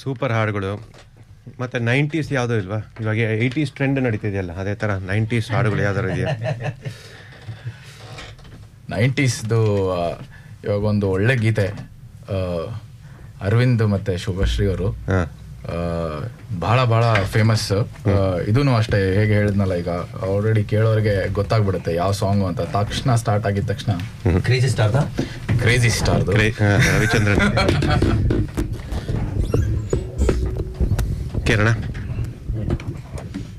super ಹಾಡುಗಳು ಮತ್ತೆ nineties ಯಾವುದೋ ಇಲ್ವಾ ಇವಾಗ ಏಯ್ಟೀಸ್ ಟ್ರೆಂಡ್ ನಡೀತಿದೆಯಲ್ಲ ಅದೇ ಥರ ನೈಂಟೀಸ್ ಹಾಡುಗಳು ಯಾವ್ದಾರು ಇದೆಯಾ ನೈಂಟೀಸ್ದು ಇವಾಗ ಒಂದು ಒಳ್ಳೆ ಗೀತೆ ಆ, ಅರವಿಂದ್ ಮತ್ತೆ ಶುಭಶ್ರೀ ಅವರು ಹಾಂ ಬಹಳ ಬಹಳ ಫೇಮಸ್ ಇದೂ ಅಷ್ಟೇ ಹೇಗೆ ಹೇಳಿದ್ನಲ್ಲ ಈಗ ಆಲ್ರೆಡಿ ಕೇಳೋರಿಗೆ ಗೊತ್ತಾಗ್ಬಿಡುತ್ತೆ ಯಾವ ಸಾಂಗು ಅಂತ ತಕ್ಷಣ ಸ್ಟಾರ್ಟ್ ಆಗಿದ ತಕ್ಷಣ ಕ್ರೇಜಿ ಸ್ಟಾರ್ದ ಕ್ರೇಜಿ ಸ್ಟಾರ್ದು ರವಿಚಂದ್ರನ್ ಕಿರಣ